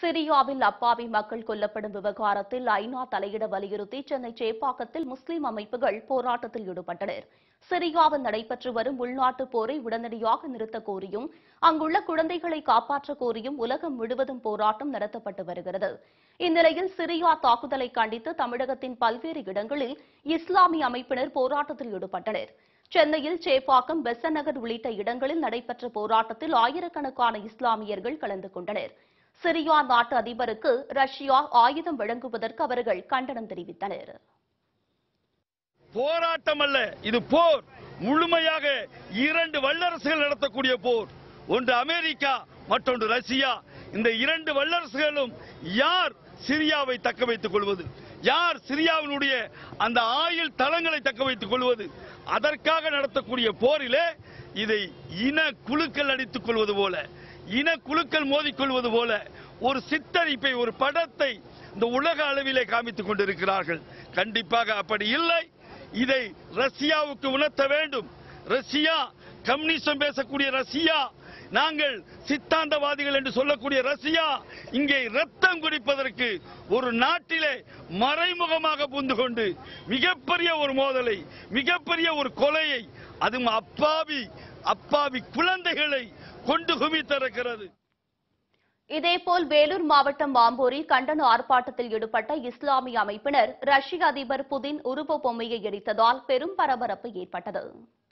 சிரியாவில் அப்பாவி மக்கள் கொல்லப்படும் விவகாரத்தில் ஐநா தலையிட வலியுறுத்தி சென்னை சேப்பாக்கத்தில் முஸ்லிம் அமைப்புகள் போராட்டத்தில் ஈடுபட்டனர் சிரியாவில் நடைபெற்று வரும் உள்நாட்டு போரை உடனடியாக நிறுத்தக் கோரியும் அங்குள்ள குழந்தைகளை காப்பாற்றக் கோரியும் உலகம் முழுவதும் போராட்டம் நடத்தப்பட்டு வருகிறது இந்நிலையில் சிரியா தாக்குதலை கண்டித்து தமிழகத்தின் பல்வேறு இடங்களில் இஸ்லாமிய அமைப்பினர் போராட்டத்தில் ஈடுபட்டனர் சென்னையில் சேப்பாக்கம் பெசன் நகர் உள்ளிட்ட இடங்களில் நடைபெற்ற போராட்டத்தில் ஆயிரக்கணக்கான இஸ்லாமியர்கள் கலந்து கொண்டனர் சிரியா நாட்டு அதிபருக்கு ரஷ்யா ஆயுதம் வழங்குவதற்கு அவர்கள் கண்டனம் தெரிவித்தனர் போராட்டம் அல்ல இது போர் முழுமையாக இரண்டு வல்லரசுகள் நடத்தக்கூடிய போர் ஒன்று அமெரிக்கா மற்றொன்று ரஷ்யா இந்த இரண்டு வல்லரசுகளும் யார் சிரியாவை தக்க வைத்துக் கொள்வது யார் சிரியாவினுடைய அந்த ஆயுள் தளங்களை தக்க வைத்துக் கொள்வது அதற்காக நடத்தக்கூடிய போரிலே இதை இன குழுக்கள் அடித்துக் கொள்வது போல இன குழுக்கள் மோதிக்கொள்வது போல ஒரு சித்தரிப்பை ஒரு படத்தை இந்த உலக அளவிலே காமித்துக் கொண்டிருக்கிறார்கள் கண்டிப்பாக அப்படி இல்லை இதை ரஷ்யாவுக்கு உணர்த்த வேண்டும் ரஷ்யா கம்யூனிசம் பேசக்கூடிய ரஷ்யா நாங்கள் சித்தாந்தவாதிகள் என்று சொல்லக்கூடிய ரஷ்யா இங்கே ரத்தம் குடிப்பதற்கு ஒரு நாட்டிலே மறைமுகமாக புந்து கொண்டு மிகப்பெரிய ஒரு மோதலை மிகப்பெரிய ஒரு கொலையை அதுவும் அப்பாவி அப்பாவி குழந்தைகளை கொண்டு குவித்திருக்கிறது இதேபோல் வேலூர் மாவட்டம் மாம்பூரில் கண்டன ஆர்ப்பாட்டத்தில் ஈடுபட்ட இஸ்லாமிய அமைப்பினர் ரஷ்ய அதிபர் புதின் உருவ பொம்மையை எரித்ததால் பெரும் பரபரப்பு ஏற்பட்டது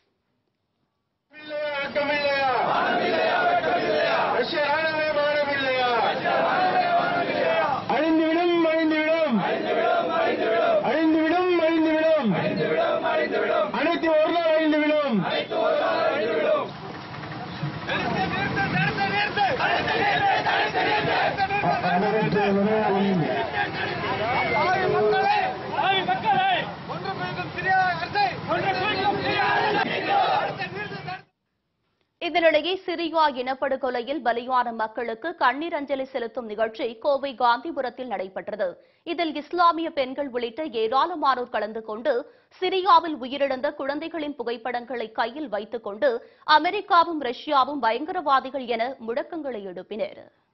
ரஷ்ய ராணுவமே மாறவில்லையா அழிந்துவிடும் அழிந்துவிடும் அழிந்துவிடும் அழிந்துவிடும் அனைத்து ஒரு நாள் அழிந்துவிடும் இதனிடையே சிரியா இனப்படுகொலையில் பலியான மக்களுக்கு கண்ணீர் அஞ்சலி செலுத்தும் நிகழ்ச்சி கோவை காந்திபுரத்தில் நடைபெற்றது இதில் இஸ்லாமிய பெண்கள் உள்ளிட்ட ஏராளமானோர் கலந்து கொண்டு சிரியாவில் உயிரிழந்த குழந்தைகளின் புகைப்படங்களை கையில் வைத்துக் கொண்டு அமெரிக்காவும் ரஷ்யாவும் பயங்கரவாதிகள் என முழக்கங்களை எழுப்பினர்